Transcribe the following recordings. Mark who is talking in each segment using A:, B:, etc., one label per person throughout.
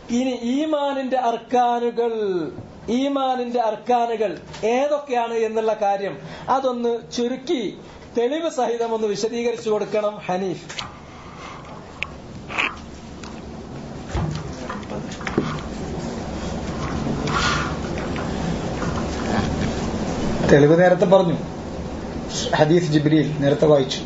A: ഇനി ഈമാനിന്റെ അർക്കാനുകൾ ഈമാനിന്റെ അർക്കാനുകൾ ഏതൊക്കെയാണ് എന്നുള്ള കാര്യം അതൊന്ന് ചുരുക്കി തെളിവ് സഹിതം ഒന്ന് വിശദീകരിച്ചു കൊടുക്കണം ഹനീഫ്
B: തെളിവ് നേരത്തെ പറഞ്ഞു ഹദീസ് ജിബ്രീൽ നേരത്തെ വായിച്ചു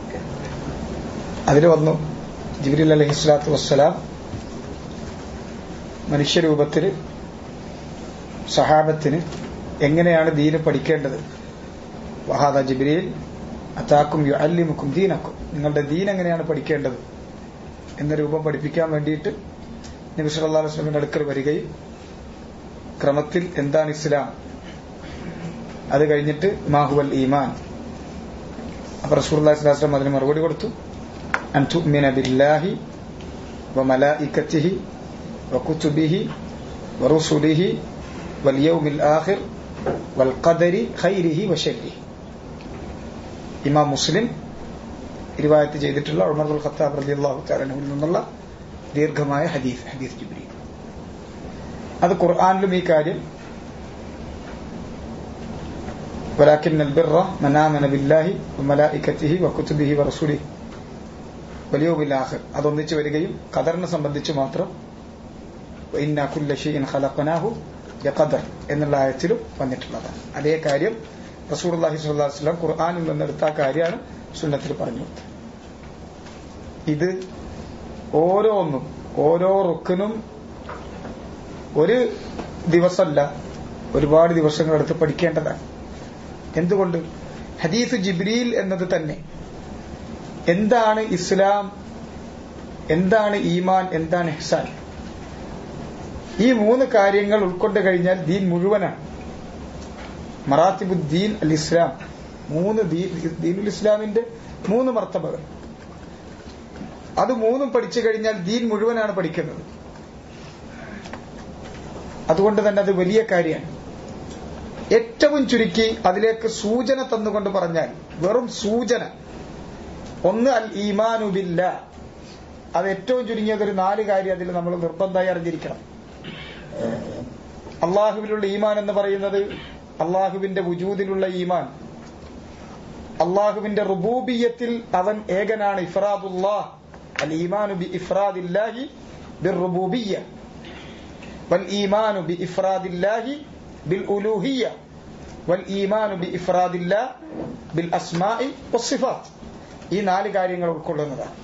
B: അതിൽ വന്നു ജിബ്രീൽ അലഹി സ്വലാത്തു വസ്സലാം മനുഷ്യരൂപത്തിൽ സഹാബത്തിന് എങ്ങനെയാണ് ദീന് പഠിക്കേണ്ടത് വഹാദ ജിബ്രീൽ അത്താക്കും യു അല്ലിമുക്കും ദീനക്കും നിങ്ങളുടെ ദീൻ എങ്ങനെയാണ് പഠിക്കേണ്ടത് എന്ന രൂപം പഠിപ്പിക്കാൻ വേണ്ടിയിട്ട് നബി സല്ലല്ലാഹു അലൈഹി വസല്ലമയുടെ അടുക്കൽ വരികയും ക്രമത്തിൽ എന്താണ് ഇസ്ലാം അത് കഴിഞ്ഞിട്ട് മാഹുവൽ ഈമാൻ അപ്പൊ റസൂലുള്ളാഹി സ്വല്ലല്ലാഹു അലൈഹി വസല്ലം അതിന് മറുപടി കൊടുത്തു അൻ തുഅ്മിന ബില്ലാഹി വമലായികത്തിഹി വകുതുബിഹി വറുസുലിഹി വൽയൗമിൽ ആഖിർ വൽഖദരി ഖൈരിഹി വശരിഹി ഇമാം മുസ്ലിം റിവായത്ത് ചെയ്തിട്ടുള്ള ഉമർ അൽ ഖത്താബ് റളിയല്ലാഹു തആല അൻഹുവിൽ നിന്നുള്ള ദീർഘമായ ഹദീസ് ഹദീസ് ജിബ്രീൽ അത് ഖുർആനിലും ഈ കാര്യം ولكن البر من آمن بالله وملائكته وكتبه ورسوله واليوم الآخر അതൊന്നിച്ച് വരികയും ഖദറിനെ സംബന്ധിച്ച് മാത്രം ഇന്ന കുല്ല ഷൈഇൻ ഖലഖനാഹു ബിഖദർ എന്നുള്ള ആയത്തിലും വന്നിട്ടുള്ളതാണ് അതേ കാര്യം റസൂലുള്ളാഹി സ്വല്ലല്ലാഹു അലൈഹി വസല്ലം ഖുർആനിൽ നിന്നെടുത്ത ആ കാര്യമാണ് സുന്നത്തിൽ പറഞ്ഞു കൊടുത്തത് ഇത് ഓരോന്നും ഓരോ റുക്കിനും ഒരു ദിവസമല്ല ഒരുപാട് ദിവസങ്ങൾ എടുത്ത് പഠിക്കേണ്ടതാണ് എന്തുകൊണ്ട് ഹദീസ് ജിബ്രീൽ എന്നത് തന്നെ എന്താണ് ഇസ്ലാം എന്താണ് ഈമാൻ എന്താണ് ഇഹ്സാൻ ഈ മൂന്ന് കാര്യങ്ങൾ ഉൾക്കൊണ്ട് കഴിഞ്ഞാൽ ദീൻ മുഴുവനാണ് മറാത്തിബുദ്ദീൻ അൽ ഇസ്ലാം മൂന്ന് ദീനുൽ ഇസ്ലാമിന്റെ മൂന്ന് മർത്തബകൾ അത് മൂന്നും പഠിച്ചു കഴിഞ്ഞാൽ ദീൻ മുഴുവനാണ് പഠിക്കുന്നത് അതുകൊണ്ട് തന്നെ അത് വലിയ കാര്യമാണ് ഏറ്റവും ചുരുക്കി അതിലേക്ക് സൂചന തന്നുകൊണ്ട് പറഞ്ഞാൽ വെറും സൂചന ഒന്ന് അൽ ഈമാനുബില്ല അത് ഏറ്റവും ചുരുങ്ങിയത് ഒരു നാല് കാര്യം അതിൽ നമ്മൾ നിർബന്ധമായി അറിഞ്ഞിരിക്കണം അള്ളാഹുവിലുള്ള ഈമാൻ എന്ന് പറയുന്നത് അള്ളാഹുവിന്റെ വുജൂദിലുള്ള ഈമാൻ അള്ളാഹുവിന്റെ റുബൂബിയത്തിൽ അവൻ ഏകനാണ് ഇഫ്രാദുല്ലാഹ് അൽ ഈമാനു ബി ഇഫ്രാദില്ലാഹി ബിർ റുബൂബിയ്യ വൽ ഈമാനു ബി ഇഫ്രാദില്ലാഹി ബിൽ ഉലൂഹിയ്യ വൽ ഈമാനു ബി ഇഫ്രാദില്ലാ ബിൽ അസ്മാഇ വസ്സിഫാത്ത് ഈ നാല് കാര്യങ്ങൾ ഉൾക്കൊള്ളുന്നതാണ്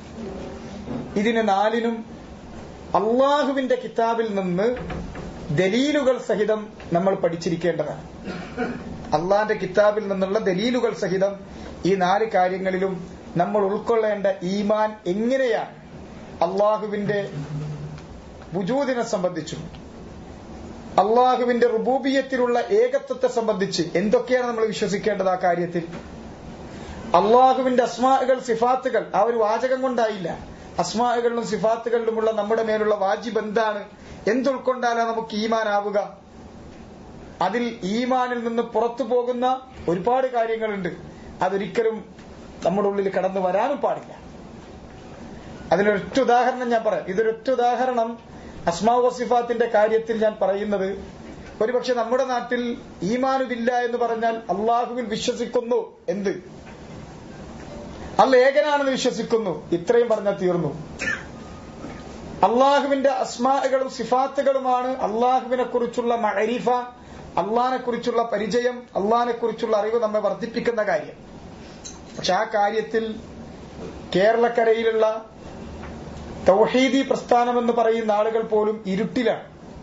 B: ഇതിന് നാലിനും അള്ളാഹുവിന്റെ കിതാബിൽ നിന്ന് ദലീലുകൾ സഹിതം നമ്മൾ പഠിച്ചിരിക്കേണ്ടതാണ് അള്ളാന്റെ കിതാബിൽ നിന്നുള്ള ദലീലുകൾ സഹിതം ഈ നാല് കാര്യങ്ങളിലും നമ്മൾ ഉൾക്കൊള്ളേണ്ട ഈമാൻ എങ്ങനെയാണ് അള്ളാഹുവിന്റെ വുജൂദിനെ സംബന്ധിച്ചും അള്ളാഹുവിന്റെ റുബൂബിയത്തിലുള്ള ഏകത്വത്തെ സംബന്ധിച്ച് എന്തൊക്കെയാണ് നമ്മൾ വിശ്വസിക്കേണ്ടത് ആ കാര്യത്തിൽ അള്ളാഹുവിന്റെ അസ്മാകൾ സിഫാത്തുകൾ ആ ഒരു വാചകം കൊണ്ടായില്ല അസ്മാകളിലും സിഫാത്തുകളിലുമുള്ള നമ്മുടെ മേലുള്ള വാജിബ് എന്താണ് എന്തുൾക്കൊണ്ടാലാണ് നമുക്ക് ഈമാൻ ആവുക അതിൽ ഈമാനിൽ നിന്ന് പുറത്തു പോകുന്ന ഒരുപാട് കാര്യങ്ങളുണ്ട് അതൊരിക്കലും നമ്മുടെ ഉള്ളിൽ കടന്നു വരാനും പാടില്ല അതിനൊരൊറ്റ ഉദാഹരണം ഞാൻ പറയാം ഇതൊരൊറ്റ ഉദാഹരണം അസ്മാ വസിഫാത്തിന്റെ കാര്യത്തിൽ ഞാൻ പറയുന്നത് ഒരുപക്ഷെ നമ്മുടെ നാട്ടിൽ ഈമാനുവില്ല എന്ന് പറഞ്ഞാൽ അള്ളാഹുവിൽ വിശ്വസിക്കുന്നു എന്ത് അല്ല ഏകനാണെന്ന് വിശ്വസിക്കുന്നു ഇത്രയും പറഞ്ഞാൽ തീർന്നു അള്ളാഹുവിന്റെ അസ്മാകളും സിഫാത്തുകളുമാണ് അള്ളാഹുവിനെ കുറിച്ചുള്ള മഴരീഫ അള്ളാഹിനെ കുറിച്ചുള്ള പരിചയം അള്ളാഹിനെ കുറിച്ചുള്ള അറിവ് നമ്മെ വർദ്ധിപ്പിക്കുന്ന കാര്യം പക്ഷെ ആ കാര്യത്തിൽ കേരളക്കരയിലുള്ള തൗഹീദി പ്രസ്ഥാനമെന്ന് പറയുന്ന ആളുകൾ പോലും ഇരുട്ടിലാണ്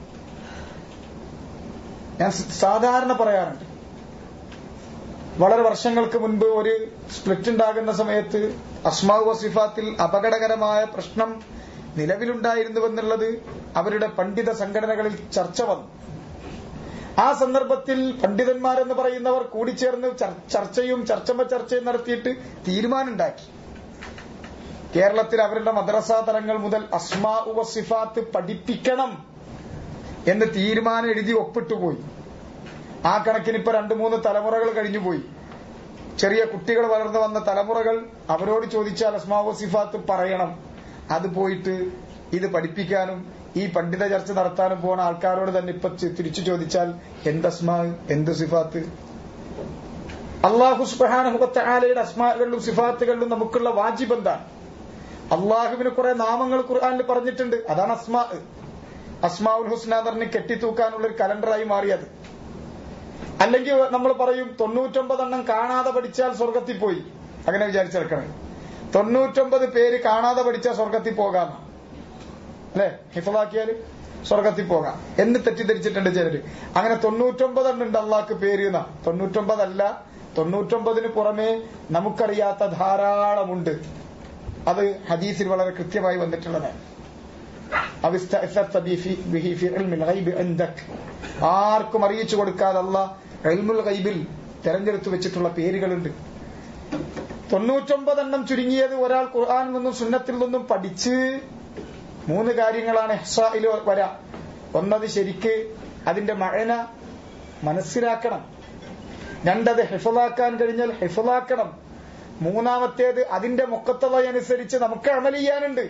B: ഞാൻ സാധാരണ പറയാറുണ്ട് വളരെ വർഷങ്ങൾക്ക് മുൻപ് ഒരു സ്പ്ലിറ്റ് ഉണ്ടാകുന്ന സമയത്ത് അസ്മാവ് വസിഫാത്തിൽ അപകടകരമായ പ്രശ്നം നിലവിലുണ്ടായിരുന്നുവെന്നുള്ളത് അവരുടെ പണ്ഡിത സംഘടനകളിൽ ചർച്ച വന്നു ആ സന്ദർഭത്തിൽ പണ്ഡിതന്മാരെന്ന് പറയുന്നവർ കൂടിച്ചേർന്ന് ചർച്ചയും ചർച്ചമ ചർച്ചയും നടത്തിയിട്ട് തീരുമാനമുണ്ടാക്കി കേരളത്തിൽ അവരുടെ മദ്രസ തലങ്ങൾ മുതൽ അസ്മാ വസിഫാത്ത് പഠിപ്പിക്കണം എന്ന് തീരുമാനം എഴുതി ഒപ്പിട്ടുപോയി ആ കണക്കിന് ഇപ്പൊ രണ്ടു മൂന്ന് തലമുറകൾ കഴിഞ്ഞുപോയി ചെറിയ കുട്ടികൾ വളർന്നു വന്ന തലമുറകൾ അവരോട് ചോദിച്ചാൽ അസ്മാ വസിഫാത്ത് പറയണം അത് പോയിട്ട് ഇത് പഠിപ്പിക്കാനും ഈ പണ്ഡിത ചർച്ച നടത്താനും പോണ ആൾക്കാരോട് തന്നെ ഇപ്പൊ ചി- തിരിച്ചു ചോദിച്ചാൽ എന്ത് അസ്മാ എന്ത് സിഫാത്ത് അള്ളാഹു സുബാനഹുബത്ത ആലയുടെ അസ്മാകളിലും സിഫാത്തുകളിലും നമുക്കുള്ള വാജിബ് എന്താണ് അള്ളാഹുവിന് കുറെ നാമങ്ങൾ ഖുർആാനിൽ പറഞ്ഞിട്ടുണ്ട് അതാണ് അസ്മാ അസ്മാഉൽ ഹുസ്ന എന്ന് പറഞ്ഞ് കെട്ടിത്തൂക്കാനുള്ള ഒരു കലണ്ടറായി മാറിയത് അല്ലെങ്കിൽ നമ്മൾ പറയും തൊണ്ണൂറ്റൊമ്പതെണ്ണം കാണാതെ പഠിച്ചാൽ സ്വർഗത്തിൽ പോയി അങ്ങനെ വിചാരിച്ചെടുക്കണേ തൊണ്ണൂറ്റൊമ്പത് പേര് കാണാതെ പഠിച്ചാൽ സ്വർഗത്തിൽ പോകാം അല്ലെ ഹിഫലാക്കിയാല് സ്വർഗത്തിൽ പോകാം എന്ന് തെറ്റിദ്ധരിച്ചിട്ടുണ്ട് ചിലര് അങ്ങനെ തൊണ്ണൂറ്റൊമ്പതെണ്ണം ഉണ്ട് അള്ളാഹ്ക്ക് പേര് എന്നാ തൊണ്ണൂറ്റൊമ്പതല്ല തൊണ്ണൂറ്റൊമ്പതിന് പുറമെ നമുക്കറിയാത്ത ധാരാളമുണ്ട് അത് ഹദീസിൽ വളരെ കൃത്യമായി വന്നിട്ടുള്ളതാണ് أو استأثرت به- به في علم الغيب عندك ആർക്കും അറിയിച്ചു കൊടുക്കാതെ അല്ല എൽമുൽ ഗൈബിൽ തെരഞ്ഞെടുത്തു വെച്ചിട്ടുള്ള പേരുകളുണ്ട് തൊണ്ണൂറ്റൊമ്പതെണ്ണം ചുരുങ്ങിയത് ഒരാൾ ഖുർആാനിൽ നിന്നും സുന്നത്തിൽ നിന്നും പഠിച്ച് മൂന്ന് കാര്യങ്ങളാണ് ഹെസായിൽ വരാ ഒന്നത് ശരിക്ക് അതിന്റെ മഴന മനസ്സിലാക്കണം രണ്ടത് ഹെഫലാക്കാൻ കഴിഞ്ഞാൽ ഹെഫലാക്കണം മൂന്നാമത്തേത് അതിന്റെ മുക്കത്തവ അനുസരിച്ച് നമുക്ക് അമൽ ചെയ്യാനുണ്ട്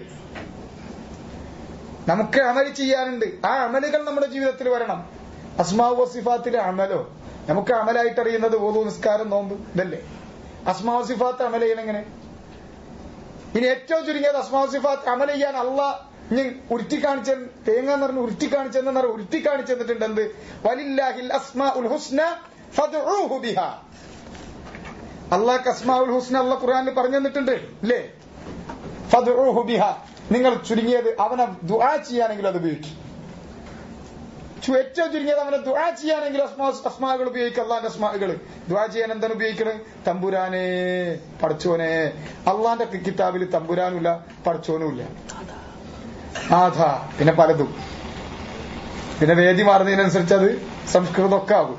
B: നമുക്ക് അമൽ ചെയ്യാനുണ്ട് ആ അമലുകൾ നമ്മുടെ ജീവിതത്തിൽ വരണം അസ്മാവ് വസിഫാത്തിലെ അമലോ നമുക്ക് അമലായിട്ട് അറിയുന്നത് ഓതു നിസ്കാരം നോമ്പ് ഇതല്ലേ അസ്മാവ് സിഫാത്ത് അമൽ ചെയ്യണം എങ്ങനെ ഇനി ഏറ്റവും ചുരുങ്ങിയത് അസ്മാവ് സിഫാത്ത് അമൽ ചെയ്യാൻ അല്ല ഇനി ഉരുട്ടി കാണിച്ച തേങ്ങ എന്ന് പറഞ്ഞ് ഉരുട്ടി കാണിച്ചെന്ന് പറഞ്ഞ് ഉരുട്ടി കാണിച്ചെന്നിട്ടുണ്ട് എന്ത് വലില്ലാഹിൽ അസ്മാ ഉൽ ഹുസ്ന ഫദ്ഉഹു ബിഹാ അള്ളാഹ് അസ്മാ ഉൽ ഹുസ്ന അള്ള ഖുർആനിൽ പറഞ്ഞു തന്നിട്ടുണ്ട് ഇല്ലേ ഫദ്ഉഹു ബിഹ നിങ്ങൾ ചുരുങ്ങിയത് അവനെ ദുആ ചെയ്യാനെങ്കിലും അത് ഉപയോഗിക്കും ചു- ഏറ്റവും ചുരുങ്ങിയത് അവനെ ദുആ ചെയ്യാനെങ്കിൽ അസ്മാ അസ്മാകൾ ഉപയോഗിക്കുക അള്ളാന്റെ അസ്മാകൾ ദുആ ചെയ്യാൻ എന്താണ് ഉപയോഗിക്കണത് തമ്പുരാനെ പഠിച്ചോനെ അള്ളാന്റെ കിതാബിൽ തമ്പുരാനുമില്ല പഠിച്ചോനുമില്ല ആധ പിന്നെ പലതും പിന്നെ വേദി മാറുന്നതിനനുസരിച്ച് അത് സംസ്കൃതമൊക്കെ ആകും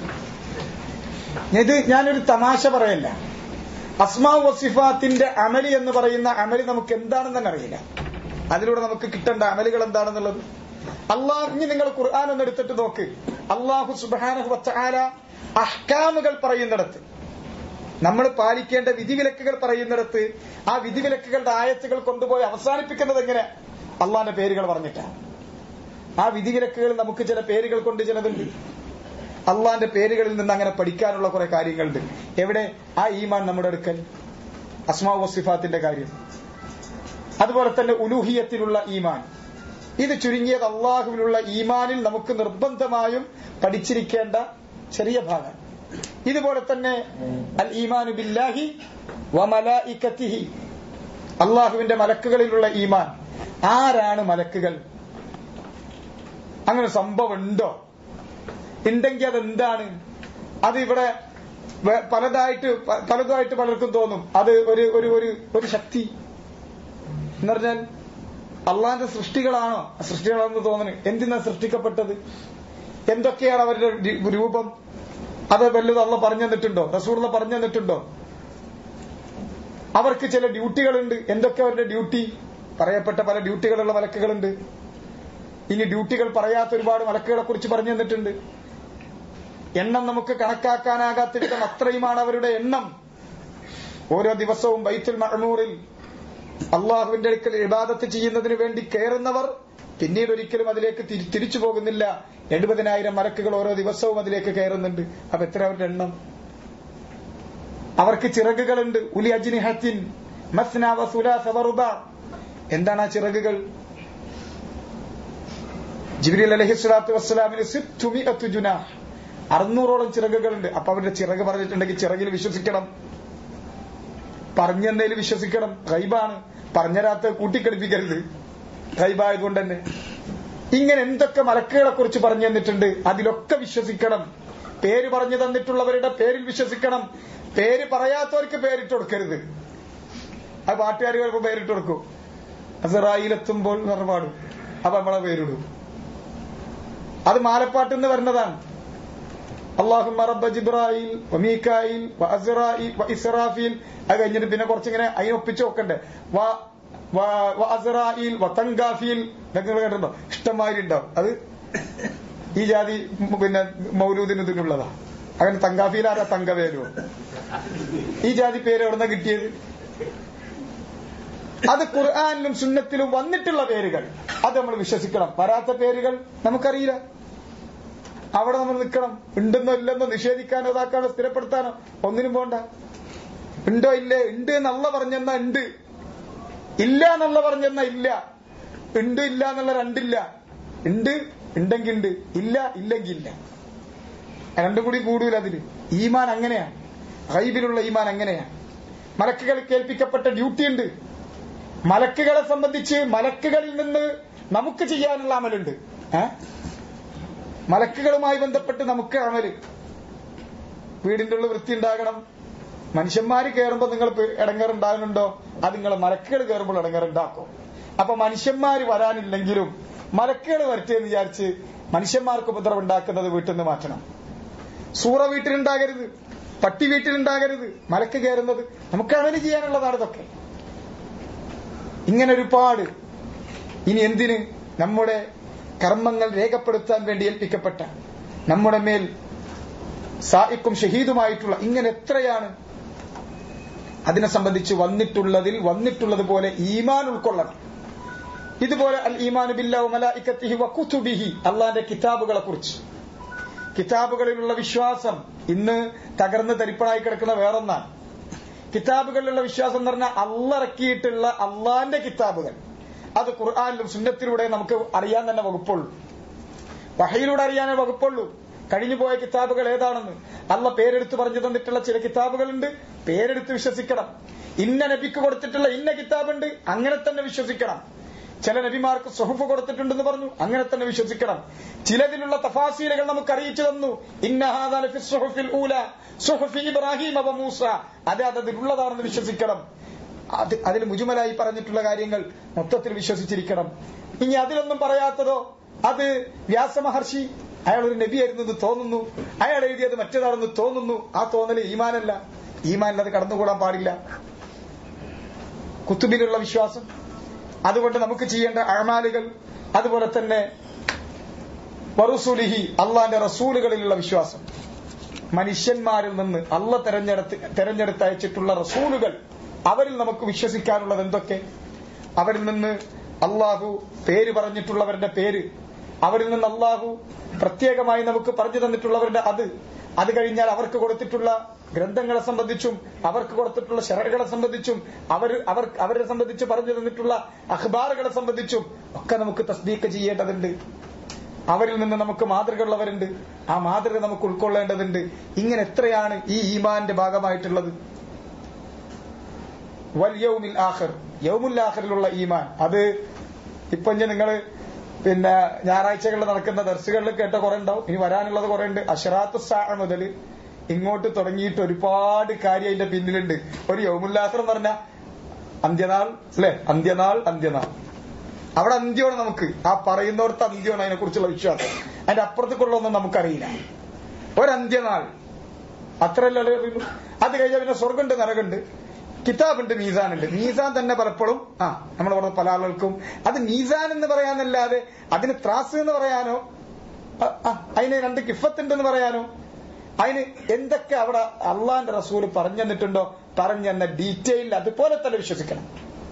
B: ഇത് ഞാനൊരു തമാശ പറയല്ല അസ്മാ വസിഫാത്തിന്റെ അമലി എന്ന് പറയുന്ന അമലി നമുക്ക് എന്താണെന്ന് തന്നെ അറിയില്ല അതിലൂടെ നമുക്ക് കിട്ടേണ്ട അമലുകൾ എന്താണെന്നുള്ളത് അള്ളാഹ് ഇനി നിങ്ങൾ ഖുർആൻ ഒന്ന് എടുത്തിട്ട് നോക്ക് അള്ളാഹു സുബാനഹു വച്ചാല അഹ്കാമുകൾ പറയുന്നിടത്ത് നമ്മൾ പാലിക്കേണ്ട വിധിവിലക്കുകൾ പറയുന്നിടത്ത് ആ വിധിവിലക്കുകളുടെ ആയത്തുകൾ കൊണ്ടുപോയി അവസാനിപ്പിക്കുന്നത് എങ്ങനെ അള്ളാന്റെ പേരുകൾ പറഞ്ഞിട്ടാണ് ആ വിധിവിലക്കുകൾ നമുക്ക് ചില പേരുകൾ കൊണ്ട് ചിലതുണ്ട് അള്ളാന്റെ പേരുകളിൽ നിന്ന് അങ്ങനെ പഠിക്കാനുള്ള കുറെ കാര്യങ്ങളുണ്ട് എവിടെ ആ ഈമാൻ നമ്മുടെ അടുക്കൽ അസ്മാ വസിഫാത്തിന്റെ കാര്യം അതുപോലെ തന്നെ ഉലൂഹിയത്തിലുള്ള ഈമാൻ ഇത് ചുരുങ്ങിയത് അള്ളാഹുവിലുള്ള ഈമാനിൽ നമുക്ക് നിർബന്ധമായും പഠിച്ചിരിക്കേണ്ട ചെറിയ ഭാഗം ഇതുപോലെ തന്നെ അൽ ഈമാനു ബില്ലാഹി വമലായിക്കത്തിഹി അള്ളാഹുവിന്റെ മലക്കുകളിലുള്ള ഈമാൻ ആരാണ് മലക്കുകൾ അങ്ങനെ സംഭവം ഉണ്ടോ ഉണ്ടെങ്കിൽ അതെന്താണ് അത് ഇവിടെ വേ- പലതായിട്ട് പ- പലതുമായിട്ട് പലർക്കും തോന്നും അത് ഒരു ഒരു ഒരു ഒരു ശക്തി എന്ന് പറഞ്ഞാൽ അള്ളാന്റെ സൃഷ്ടികളാണോ സൃഷ്ടികളാണെന്ന് തോന്നുന്നു എന്തിനാ സൃഷ്ടിക്കപ്പെട്ടത് എന്തൊക്കെയാണ് അവരുടെ രി- രൂപം അത് വല്ലതും അള്ള പറഞ്ഞു തന്നിട്ടുണ്ടോ റസൂള്ള പറഞ്ഞു തന്നിട്ടുണ്ടോ അവർക്ക് ചില ഡ്യൂട്ടികളുണ്ട് എന്തൊക്കെ അവരുടെ ഡ്യൂട്ടി പറയപ്പെട്ട പല ഡ്യൂട്ടികളുള്ള മലക്കുകളുണ്ട് ഇനി ഡ്യൂട്ടികൾ പറയാത്ത ഒരുപാട് മലക്കുകളെ കുറിച്ച് പറഞ്ഞു തന്നിട്ടുണ്ട് എണ്ണം നമുക്ക് കണക്കാക്കാനാകാത്ത വിധം അത്രയുമാണ് അവരുടെ എണ്ണം ഓരോ ദിവസവും ബൈത്തുൽ മഹമൂറിൽ അള്ളാഹുവിന്റെ അടുക്കൽ ഇബാദത്ത് ചെയ്യുന്നതിന് വേണ്ടി കയറുന്നവർ പിന്നീട് ഒരിക്കലും അതിലേക്ക് തിരി- തിരിച്ചു പോകുന്നില്ല എഴുപതിനായിരം മലക്കുകൾ ഓരോ ദിവസവും അതിലേക്ക് കയറുന്നുണ്ട് അപ്പൊ എത്ര അവരുടെ എണ്ണം അവർക്ക് ചിറകുകളുണ്ട് ഉലി അജ്നിഹത്തിൻ മസ്ന വസുലാസ വറുബ എന്താണ് ആ ചിറകുകൾ ജിബ്രീൽ അലഹി സ്വലാത്തു വസ്സലാമിന് സിത്തുമിഅത്തു ജുനാഹ് അറുന്നൂറോളം ചിറകുകളുണ്ട് അപ്പൊ അവരുടെ ചിറക് പറഞ്ഞിട്ടുണ്ടെങ്കിൽ ചിറകിൽ വിശ്വസിക്കണം പറഞ്ഞെന്നതിൽ വിശ്വസിക്കണം ഗൈബാണ് പറഞ്ഞരാത്ത കൂട്ടിക്കടിപ്പിക്കരുത് ഗൈബായതുകൊണ്ട് തന്നെ ഇങ്ങനെ എന്തൊക്കെ മലക്കുകളെ കുറിച്ച് പറഞ്ഞു തന്നിട്ടുണ്ട് അതിലൊക്കെ വിശ്വസിക്കണം പേര് പറഞ്ഞു തന്നിട്ടുള്ളവരുടെ പേരിൽ വിശ്വസിക്കണം പേര് പറയാത്തവർക്ക് പേരിട്ട് കൊടുക്കരുത് ആ പാട്ടുകാർ ചിലപ്പോൾ പേരിട്ട് കൊടുക്കും അസറായിലെത്തുമ്പോൾ നിറപാടും അപ്പൊ നമ്മളെ പേരിടും അത് മാലപ്പാട്ട് എന്ന് വരുന്നതാണ് അള്ളാഹുമ്മ റബ്ബ ജിബ്രായിൽ വമീക്കായിൽ വഅസ്റായിൽ വഇസ്റാഫീൽ അത് കഴിഞ്ഞിട്ട് പിന്നെ കുറച്ചിങ്ങനെ അതിനൊപ്പിച്ച് നോക്കണ്ടേ വ വ- വഅസ്റായിൽ വതങ്കാഫീൽ ഇതൊക്കെ നിങ്ങൾ കേട്ടിട്ടുണ്ടോ ഇഷ്ടമാതിരി ഉണ്ടാവും അത് ഈ ജാതി ഉം പിന്നെ മൗലൂദിന് ഇതിനുള്ളതാ അങ്ങനെ തങ്കാഫീൽ ആരാ തങ്കവേലോ ഈ ജാതി പേര് എവിടുന്ന കിട്ടിയത് അത് ഖുർആാനിലും സുന്നത്തിലും വന്നിട്ടുള്ള പേരുകൾ അത് നമ്മൾ വിശ്വസിക്കണം വരാത്ത പേരുകൾ നമുക്കറിയില്ല അവിടെ നമ്മൾ നിൽക്കണം ഉണ്ടെന്നോ ഇല്ലെന്നോ നിഷേധിക്കാനോ ഇതാക്കാനോ സ്ഥിരപ്പെടുത്താനോ ഒന്നിനും പോണ്ട ഉണ്ടോ ഇല്ലേ ഉണ്ട് എന്നല്ല പറഞ്ഞെന്നാ ഉണ്ട് ഇല്ല എന്നുള്ള പറഞ്ഞെന്നാ ഇല്ല ഉണ്ട് ഇല്ല എന്നുള്ള രണ്ടില്ല ഉണ്ട് ഉണ്ടെങ്കിൽ ഉണ്ട് ഇല്ല ഇല്ലെങ്കിൽ ഇല്ല രണ്ടും കൂടി കൂടൂല അതില് ഈമാൻ അങ്ങനെയാണ് ഹൈബിലുള്ള ഈമാൻ അങ്ങനെയാണ് മലക്കുകൾ കേൾപ്പിക്കപ്പെട്ട ഡ്യൂട്ടി ഉണ്ട് മലക്കുകളെ സംബന്ധിച്ച് മലക്കുകളിൽ നിന്ന് നമുക്ക് ചെയ്യാനുള്ള അമലുണ്ട് ഏ മലക്കുകളുമായി ബന്ധപ്പെട്ട് നമുക്ക് അമല് വീടിന്റെ ഉള്ളിൽ വൃത്തി ഉണ്ടാകണം മനുഷ്യന്മാര് കയറുമ്പോൾ നിങ്ങൾ ഇടങ്ങറുണ്ടാകുന്നുണ്ടോ അത് നിങ്ങൾ മലക്കുകൾ കയറുമ്പോൾ ഇടങ്ങറുണ്ടാക്കും അപ്പൊ മനുഷ്യന്മാര് വരാനില്ലെങ്കിലും മലക്കുകൾ വരട്ടെ എന്ന് വിചാരിച്ച് മനുഷ്യന്മാർക്ക് ഉപദ്രവം ഉണ്ടാക്കുന്നത് വീട്ടിൽ നിന്ന് മാറ്റണം സൂറ വീട്ടിലുണ്ടാകരുത് പട്ടി വീട്ടിലുണ്ടാകരുത് മലക്ക് കയറുന്നത് നമുക്ക് അമല് ചെയ്യാനുള്ളതാണ് ഇതൊക്കെ ഇങ്ങനെ ഒരുപാട് ഇനി എന്തിന് നമ്മുടെ കർമ്മങ്ങൾ രേഖപ്പെടുത്താൻ വേണ്ടി ഏൽപ്പിക്കപ്പെട്ട നമ്മുടെ മേൽ സായിക്കും ഷഹീദുമായിട്ടുള്ള ഇങ്ങനെ എത്രയാണ് അതിനെ സംബന്ധിച്ച് വന്നിട്ടുള്ളതിൽ വന്നിട്ടുള്ളത് പോലെ ഈമാൻ ഉൾക്കൊള്ളണം ഇതുപോലെ അൽ ഈമാൻ ബില്ലാഹു മലായിക്കത്തിഹി വകുതുബിഹി അള്ളാന്റെ കിതാബുകളെ കുറിച്ച് കിതാബുകളിലുള്ള വിശ്വാസം ഇന്ന് തകർന്ന് തരിപ്പണായി കിടക്കുന്ന വേറൊന്നാണ് കിതാബുകളിലുള്ള വിശ്വാസം എന്ന് പറഞ്ഞാൽ അള്ളറക്കിയിട്ടുള്ള അള്ളാന്റെ കിതാബുകൾ അത് ഖുർആാനിലും സുന്നത്തിലൂടെ നമുക്ക് അറിയാൻ തന്നെ വകുപ്പുള്ളൂ വഹയിലൂടെ അറിയാനേ വകുപ്പുള്ളൂ കഴിഞ്ഞു പോയ കിതാബുകൾ ഏതാണെന്ന് അല്ല പേരെടുത്ത് പറഞ്ഞു തന്നിട്ടുള്ള ചില കിതാബുകളുണ്ട് പേരെടുത്ത് വിശ്വസിക്കണം ഇന്ന നബിക്ക് കൊടുത്തിട്ടുള്ള ഇന്ന കിതാബുണ്ട് അങ്ങനെ തന്നെ വിശ്വസിക്കണം ചില നബിമാർക്ക് സുഹുഫ് കൊടുത്തിട്ടുണ്ടെന്ന് പറഞ്ഞു അങ്ങനെ തന്നെ വിശ്വസിക്കണം ചിലതിലുള്ള തഫാസീലുകൾ നമുക്ക് അറിയിച്ചു തന്നു ഇബ്രാഹിം മൂസ അത് അതിലുള്ളതാണെന്ന് വിശ്വസിക്കണം അത് അതിൽ മുജുമലായി പറഞ്ഞിട്ടുള്ള കാര്യങ്ങൾ മൊത്തത്തിൽ വിശ്വസിച്ചിരിക്കണം ഇനി അതിലൊന്നും പറയാത്തതോ അത് വ്യാസമഹർഷി അയാൾ ഒരു നബിയായിരുന്നു എന്ന് തോന്നുന്നു അയാൾ എഴുതിയത് മറ്റേതാണെന്ന് തോന്നുന്നു ആ തോന്നല് ഈമാനല്ല ഈമാനിൽ അത് കടന്നുകൂടാൻ പാടില്ല കുത്തുബിലുള്ള വിശ്വാസം അതുകൊണ്ട് നമുക്ക് ചെയ്യേണ്ട അഴമാലുകൾ അതുപോലെ തന്നെ വറുസുലിഹി അള്ളാന്റെ റസൂലുകളിലുള്ള വിശ്വാസം മനുഷ്യന്മാരിൽ നിന്ന് അള്ള തെരഞ്ഞെടുത്ത് തെരഞ്ഞെടുത്തയച്ചിട്ടുള്ള റസൂലുകൾ അവരിൽ നമുക്ക് വിശ്വസിക്കാനുള്ളത് എന്തൊക്കെ അവരിൽ നിന്ന് അള്ളാഹു പേര് പറഞ്ഞിട്ടുള്ളവരുടെ പേര് അവരിൽ നിന്ന് അള്ളാഹു പ്രത്യേകമായി നമുക്ക് പറഞ്ഞു തന്നിട്ടുള്ളവരുടെ അത് അത് കഴിഞ്ഞാൽ അവർക്ക് കൊടുത്തിട്ടുള്ള ഗ്രന്ഥങ്ങളെ സംബന്ധിച്ചും അവർക്ക് കൊടുത്തിട്ടുള്ള ഷെറകളെ സംബന്ധിച്ചും അവർ അവർ അവരെ സംബന്ധിച്ച് പറഞ്ഞു തന്നിട്ടുള്ള അഖ്ബാറുകളെ സംബന്ധിച്ചും ഒക്കെ നമുക്ക് തസ്ദീക്ക് ചെയ്യേണ്ടതുണ്ട് അവരിൽ നിന്ന് നമുക്ക് മാതൃകയുള്ളവരുണ്ട് ആ മാതൃക നമുക്ക് ഉൾക്കൊള്ളേണ്ടതുണ്ട് ഇങ്ങനെ എത്രയാണ് ഈ ഈമാന്റെ ഭാഗമായിട്ടുള്ളത് വൽ യൗമിൽ ആഖിർ യൗമുൽ ആഖിറിലുള്ള ഈമാൻ അത് ഇപ്പൊ നിങ്ങള് പിന്നെ ഞായറാഴ്ചകളിൽ നടക്കുന്ന ദർശകളിൽ കേട്ട കുറെ ഉണ്ടാവും ഇനി വരാനുള്ളത് കുറെ ഉണ്ട് അഷറാത്ത് സാഹ മുതൽ ഇങ്ങോട്ട് തുടങ്ങിയിട്ട് ഒരുപാട് കാര്യം അതിന്റെ പിന്നിലുണ്ട് ഒരു യൗമുല്ലാഖർ എന്ന് പറഞ്ഞ അന്ത്യനാൾ അല്ലെ അന്ത്യനാൾ അന്ത്യനാൾ അവിടെ അന്ത്യമാണ് നമുക്ക് ആ പറയുന്നോടത്ത് അന്ത്യമാണ് അതിനെ കുറിച്ചുള്ള വിശ്വാസം അതിന്റെ അപ്പുറത്തേക്കുള്ളതൊന്നും നമുക്കറിയില്ല ഒരന്ത്യനാൾ അത്രയല്ലേ അറിയുള്ളൂ അത് കഴിഞ്ഞാൽ പിന്നെ സ്വർഗമുണ്ട് നരകുണ്ട് കിതാബുണ്ട് മീസാനുണ്ട് മീസാൻ തന്നെ പലപ്പോഴും ആ നമ്മൾ പറഞ്ഞ പല ആളുകൾക്കും അത് മീസാൻ എന്ന് പറയാനല്ലാതെ അതിന് ത്രാസ് എന്ന് പറയാനോ അതിന് രണ്ട് കിഫത്തുണ്ടെന്ന് പറയാനോ അതിന് എന്തൊക്കെ അവിടെ അള്ളാന്റെ റസൂല് പറഞ്ഞു തന്നിട്ടുണ്ടോ പറഞ്ഞു തന്ന ഡീറ്റെയിൽ അതുപോലെ തന്നെ വിശ്വസിക്കണം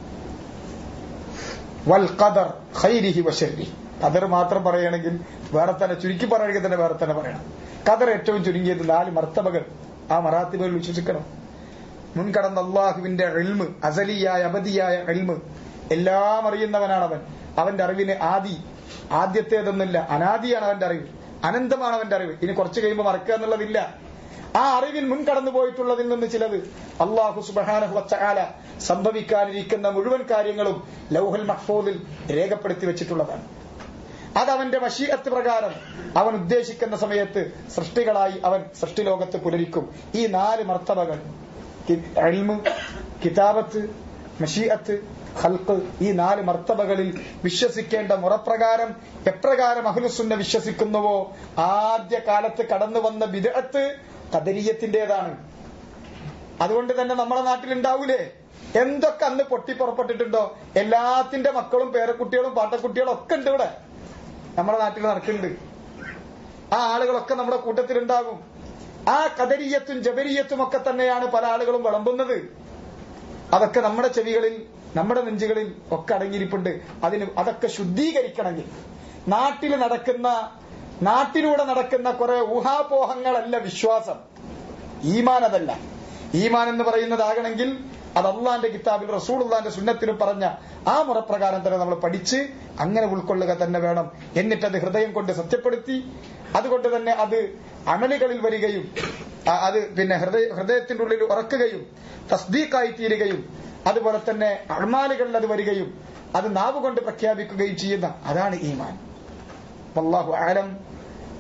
B: വൽ ഖദർ ഖൈരിഹി വശരി ഖദർ മാത്രം പറയുകയാണെങ്കിൽ വേറെ തന്നെ ചുരുക്കി പറയുകയാണെങ്കിൽ തന്നെ വേറെ തന്നെ പറയണം ഖദർ ഏറ്റവും ചുരുങ്ങിയത് നാല് മർത്തബകൾ ആ മറാത്തിബകൾ വിശ്വസിക്കണം മുൻകടന്ന അള്ളാഹുവിന്റെ എൽമ് അസലിയായ അബദിയായ എൽമ് എല്ലാം അറിയുന്നവനാണ് അവൻ അവന്റെ അറിവിന് ആദി ആദ്യത്തേതൊന്നുമില്ല അനാദിയാണ് അവന്റെ അറിവ് അനന്തമാണ് അവന്റെ അറിവ് ഇനി കുറച്ച് കഴിയുമ്പോൾ മറക്കുക എന്നുള്ളതില്ല ആ അറിവിൽ മുൻകടന്നു പോയിട്ടുള്ളതിൽ നിന്ന് ചിലത് അള്ളാഹു സുബാനഹു വച്ചാല സംഭവിക്കാനിരിക്കുന്ന മുഴുവൻ കാര്യങ്ങളും ലൗഹൽ മഹ്ഫൂദിൽ രേഖപ്പെടുത്തി വെച്ചിട്ടുള്ളതാണ് അത് അവന്റെ വശീഅത്ത് പ്രകാരം അവൻ ഉദ്ദേശിക്കുന്ന സമയത്ത് സൃഷ്ടികളായി അവൻ സൃഷ്ടിലോകത്ത് പുലരിക്കും ഈ നാല് മർത്തബകൾ അൽമ് കിതാബത്ത് മഷീഅത്ത് ഹൽക്ക് ഈ നാല് മർത്തബകളിൽ വിശ്വസിക്കേണ്ട മുറപ്രകാരം എപ്രകാരം അഹ്ലുസുന്ന വിശ്വസിക്കുന്നുവോ ആദ്യ കാലത്ത് കടന്നു വന്ന വിദഗ്ധത്ത് കദരീയത്തിന്റേതാണ് അതുകൊണ്ട് തന്നെ നമ്മുടെ നാട്ടിലുണ്ടാവൂലേ എന്തൊക്കെ അന്ന് പൊട്ടി പുറപ്പെട്ടിട്ടുണ്ടോ എല്ലാത്തിന്റെ മക്കളും പേരക്കുട്ടികളും പാട്ടക്കുട്ടികളും ഒക്കെ ഉണ്ട് ഇവിടെ നമ്മുടെ നാട്ടിൽ നടക്കുന്നുണ്ട് ആ ആളുകളൊക്കെ നമ്മുടെ കൂട്ടത്തിലുണ്ടാകും ആ കദരീയത്തും ജബരീയത്തും ഒക്കെ തന്നെയാണ് പല ആളുകളും വിളമ്പുന്നത് അതൊക്കെ നമ്മുടെ ചെവികളിൽ നമ്മുടെ നെഞ്ചുകളിൽ ഒക്കെ അടങ്ങിയിരിപ്പുണ്ട് അതിന് അതൊക്കെ ശുദ്ധീകരിക്കണമെങ്കിൽ നാട്ടിൽ നടക്കുന്ന നാട്ടിലൂടെ നടക്കുന്ന കുറെ ഊഹാപോഹങ്ങളല്ല വിശ്വാസം ഈമാൻ അതല്ല ഈമാൻ എന്ന് പറയുന്നതാകണമെങ്കിൽ അത് അള്ളാന്റെ കിതാബിൽ റസൂൾന്റെ സുന്നത്തിലും പറഞ്ഞ ആ മുറപ്രകാരം തന്നെ നമ്മൾ പഠിച്ച് അങ്ങനെ ഉൾക്കൊള്ളുക തന്നെ വേണം എന്നിട്ട് അത് ഹൃദയം കൊണ്ട് സത്യപ്പെടുത്തി അതുകൊണ്ട് തന്നെ അത് അമലുകളിൽ വരികയും ആ, അത് പിന്നെ ഹൃദയ ഹൃദയത്തിന്റെ ഉള്ളിൽ ഉറക്കുകയും തസ്ദീഖായി തീരുകയും അതുപോലെ തന്നെ അൾമാലുകളിൽ അത് വരികയും അത് നാവ് കൊണ്ട് പ്രഖ്യാപിക്കുകയും ചെയ്യുന്ന അതാണ് ഈമാൻ വല്ലാഹു ആലം